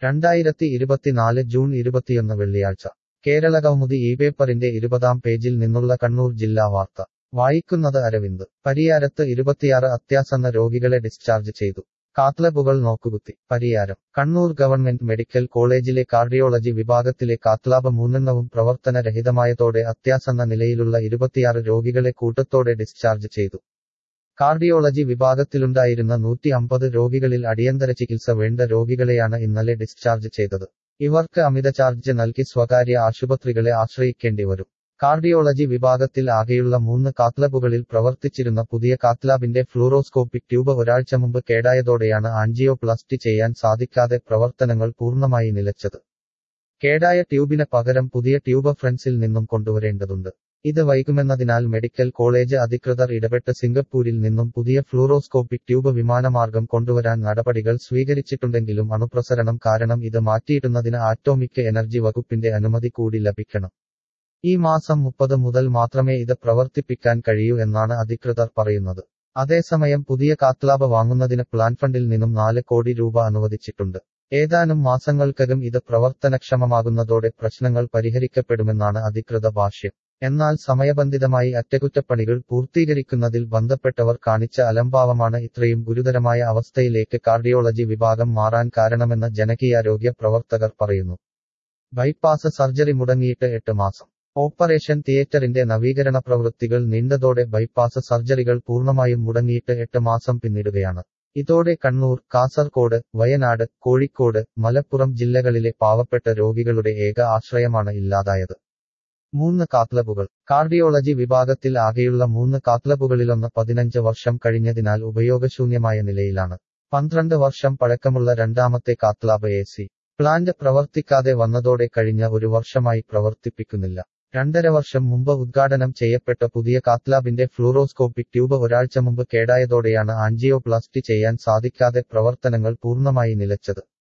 രണ്ടായിരത്തി ഇരുപത്തിനാല് ജൂൺ ഇരുപത്തിയൊന്ന് വെള്ളിയാഴ്ച കേരള കൗമുദി ഈ പേപ്പറിന്റെ ഇരുപതാം പേജിൽ നിന്നുള്ള കണ്ണൂർ ജില്ലാ വാർത്ത വായിക്കുന്നത് അരവിന്ദ് പരിയാരത്ത് ഇരുപത്തിയാറ് അത്യാസന്ന രോഗികളെ ഡിസ്ചാർജ് ചെയ്തു കാത്ലബുകൾ നോക്കുകുത്തി പരിയാരം കണ്ണൂർ ഗവൺമെന്റ് മെഡിക്കൽ കോളേജിലെ കാർഡിയോളജി വിഭാഗത്തിലെ കാത്ലാബ് മൂന്നെണ്ണവും പ്രവർത്തനരഹിതമായതോടെ അത്യാസന്ന നിലയിലുള്ള ഇരുപത്തിയാറ് രോഗികളെ കൂട്ടത്തോടെ ഡിസ്ചാർജ് ചെയ്തു കാർഡിയോളജി വിഭാഗത്തിലുണ്ടായിരുന്ന നൂറ്റി അമ്പത് രോഗികളിൽ അടിയന്തര ചികിത്സ വേണ്ട രോഗികളെയാണ് ഇന്നലെ ഡിസ്ചാർജ് ചെയ്തത് ഇവർക്ക് അമിത ചാർജ് നൽകി സ്വകാര്യ ആശുപത്രികളെ ആശ്രയിക്കേണ്ടി വരും കാർഡിയോളജി വിഭാഗത്തിൽ ആകെയുള്ള മൂന്ന് കാത്ലബുകളിൽ പ്രവർത്തിച്ചിരുന്ന പുതിയ കാത്ലാബിന്റെ ഫ്ലൂറോസ്കോപ്പിക് ട്യൂബ് ഒരാഴ്ച മുമ്പ് കേടായതോടെയാണ് ആൻജിയോപ്ലാസ്റ്റി ചെയ്യാൻ സാധിക്കാതെ പ്രവർത്തനങ്ങൾ പൂർണ്ണമായി നിലച്ചത് കേടായ ട്യൂബിന് പകരം പുതിയ ട്യൂബ് ഫ്രണ്ട്സിൽ നിന്നും കൊണ്ടുവരേണ്ടതുണ്ട് ഇത് വൈകുമെന്നതിനാൽ മെഡിക്കൽ കോളേജ് അധികൃതർ ഇടപെട്ട് സിംഗപ്പൂരിൽ നിന്നും പുതിയ ഫ്ലൂറോസ്കോപ്പിക് ട്യൂബ് വിമാനമാർഗം കൊണ്ടുവരാൻ നടപടികൾ സ്വീകരിച്ചിട്ടുണ്ടെങ്കിലും അണുപ്രസരണം കാരണം ഇത് മാറ്റിയിടുന്നതിന് ആറ്റോമിക് എനർജി വകുപ്പിന്റെ അനുമതി കൂടി ലഭിക്കണം ഈ മാസം മുപ്പത് മുതൽ മാത്രമേ ഇത് പ്രവർത്തിപ്പിക്കാൻ കഴിയൂ എന്നാണ് അധികൃതർ പറയുന്നത് അതേസമയം പുതിയ കാത്ലാബ് വാങ്ങുന്നതിന് പ്ലാൻ ഫണ്ടിൽ നിന്നും നാല് കോടി രൂപ അനുവദിച്ചിട്ടുണ്ട് ഏതാനും മാസങ്ങൾക്കകം ഇത് പ്രവർത്തനക്ഷമമാകുന്നതോടെ പ്രശ്നങ്ങൾ പരിഹരിക്കപ്പെടുമെന്നാണ് അധികൃത ഭാഷ്യം എന്നാൽ സമയബന്ധിതമായി അറ്റകുറ്റപ്പണികൾ പൂർത്തീകരിക്കുന്നതിൽ ബന്ധപ്പെട്ടവർ കാണിച്ച അലംഭാവമാണ് ഇത്രയും ഗുരുതരമായ അവസ്ഥയിലേക്ക് കാർഡിയോളജി വിഭാഗം മാറാൻ കാരണമെന്ന് ജനകീയാരോഗ്യ പ്രവർത്തകർ പറയുന്നു ബൈപ്പാസ് സർജറി മുടങ്ങിയിട്ട് എട്ട് മാസം ഓപ്പറേഷൻ തിയേറ്ററിന്റെ നവീകരണ പ്രവൃത്തികൾ നീണ്ടതോടെ ബൈപ്പാസ് സർജറികൾ പൂർണ്ണമായും മുടങ്ങിയിട്ട് എട്ട് മാസം പിന്നിടുകയാണ് ഇതോടെ കണ്ണൂർ കാസർകോട് വയനാട് കോഴിക്കോട് മലപ്പുറം ജില്ലകളിലെ പാവപ്പെട്ട രോഗികളുടെ ഏക ആശ്രയമാണ് ഇല്ലാതായത് മൂന്ന് കാത്ലബുകൾ കാർഡിയോളജി വിഭാഗത്തിൽ ആകെയുള്ള മൂന്ന് കാത്ലബുകളിലൊന്ന് പതിനഞ്ച് വർഷം കഴിഞ്ഞതിനാൽ ഉപയോഗശൂന്യമായ നിലയിലാണ് പന്ത്രണ്ട് വർഷം പഴക്കമുള്ള രണ്ടാമത്തെ കാത്ലാബ് എ സി പ്ലാന്റ് പ്രവർത്തിക്കാതെ വന്നതോടെ കഴിഞ്ഞ ഒരു വർഷമായി പ്രവർത്തിപ്പിക്കുന്നില്ല രണ്ടര വർഷം മുമ്പ് ഉദ്ഘാടനം ചെയ്യപ്പെട്ട പുതിയ കാത്ലാബിന്റെ ഫ്ലൂറോസ്കോപ്പിക് ട്യൂബ് ഒരാഴ്ച മുമ്പ് കേടായതോടെയാണ് ആൻജിയോപ്ലാസ്റ്റി ചെയ്യാൻ സാധിക്കാതെ പ്രവർത്തനങ്ങൾ പൂർണ്ണമായി നിലച്ചത്